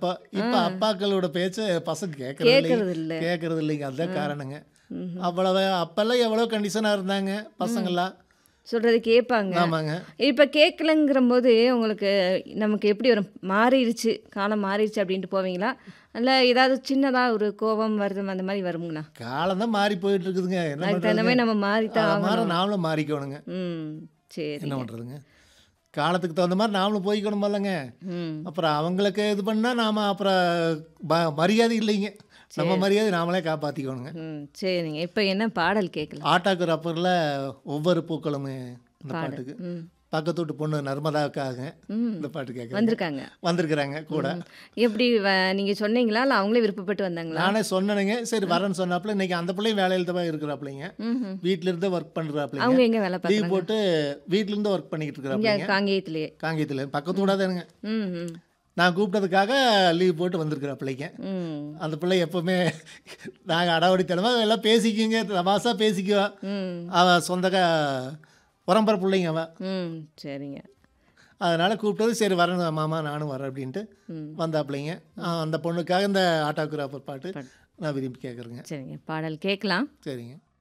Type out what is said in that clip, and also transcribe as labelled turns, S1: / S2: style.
S1: அப்பா இப்போ அப்பாக்களோட பேச்ச பசங்க கேட்கறது
S2: கேட்கறது இல்ல.
S1: கேட்கறது இல்லைங்க அதுதான் காரணங்க அவ்வளவு அப்பெல்லாம் எவ்வளோ கண்டிஷனாக இருந்தாங்க பசங்கள்லாம்
S2: சொல்றது கேட்பாங்க
S1: ஆமாங்க
S2: இப்போ கேட்கலங்கிற போது உங்களுக்கு நமக்கு எப்படி வரும் மாறிடுச்சு காலம் மாறிடுச்சு அப்படின்ட்டு போவீங்களா இல்லை ஏதாவது சின்னதாக ஒரு கோபம் வருது அந்த மாதிரி வருங்களா
S1: காலம் தான் மாறி போயிட்டு இருக்குதுங்க என்ன
S2: அதுக்கு தகுந்த மாதிரி நம்ம மாறித்தான்
S1: பண்ணுறது மாற
S2: ஆகணும்
S1: நாமளும் மாறிக்கணுங்க
S2: ம் சரி
S1: என்ன பண்ணுறதுங்க காலத்துக்கு தகுந்த மாதிரி நாமளும் போய்க்கணும் இல்லைங்க
S2: ம்
S1: அப்புறம் அவங்களுக்கு இது பண்ணால் நாம் அப்புறம் ப- மரியாதை இல்லைங்க நம்ம மரியாதை நாமளே காப்பாற்றிக்கணுங்க
S2: ம் சரிங்க இப்போ என்ன பாடல் கேட்கலாம்
S1: ஆட்டாக்கு ரப்பரில் ஒவ்வொரு பூக்களும் இந்த பாட்டுக்கு
S2: ம்
S1: பக்கத்து வீட்டு பொண்ணு நர்மதாவுக்காக
S2: ம்
S1: இந்த பாட்டு கேட்குறேன்
S2: வந்திருக்காங்க
S1: வந்திருக்கிறாங்க கூட
S2: எப்படி வ- நீங்க சொன்னீங்களா இல்லை அவங்களே விருப்பப்பட்டு வந்தாங்களா
S1: நானே சொன்னேனுங்க சரி வரேன்னு சொன்னாப்புல இன்னைக்கு அந்த பிள்ளையும் வேலையில் தான் இருக்கிறாப்புலைங்க
S2: ம்
S1: வீட்டில இருந்தே ஒர்க் பண்ணுறாப்புலைங்க
S2: அவங்க எங்க வேலை
S1: லீவ்
S2: பார்க்குறாங்க
S1: போட்டு வீட்ல இருந்து ஒர்க் பண்ணிக்கிட்டு
S2: இங்கே
S1: இருக்கிறாப்புலைங்க
S2: காங்கேயத்திலேயே
S1: காங்கேயத்தில் பக்கத்து கூட தானுங்க
S2: ம் ம்
S1: நான் கூப்பிட்டதுக்காக லீவ் போட்டு வந்திருக்கிறாப்புலைங்க
S2: ம்
S1: அந்த பிள்ளை எப்பவுமே நாங்கள் அடாவடித்தனமாக எல்லாம் பேசிக்குங்க தமாசா பேசிக்குவோம்
S2: ம்
S1: அவன் சொந்தக்கா உரம்பர பிள்ளைங்க அவன்
S2: ம் சரிங்க
S1: அதனால் கூப்பிட்டது சரி வரேன் மாமா நானும் வரேன் அப்படின்ட்டு
S2: ம்
S1: வந்தாப்புலைங்க ஆ, அந்த பொண்ணுக்காக இந்த ஆட்டோகிராஃபர் பாட்டு நான் விரும்பி கேட்குறேங்க
S2: சரிங்க பாடல் கேட்கலாம்
S1: சரிங்க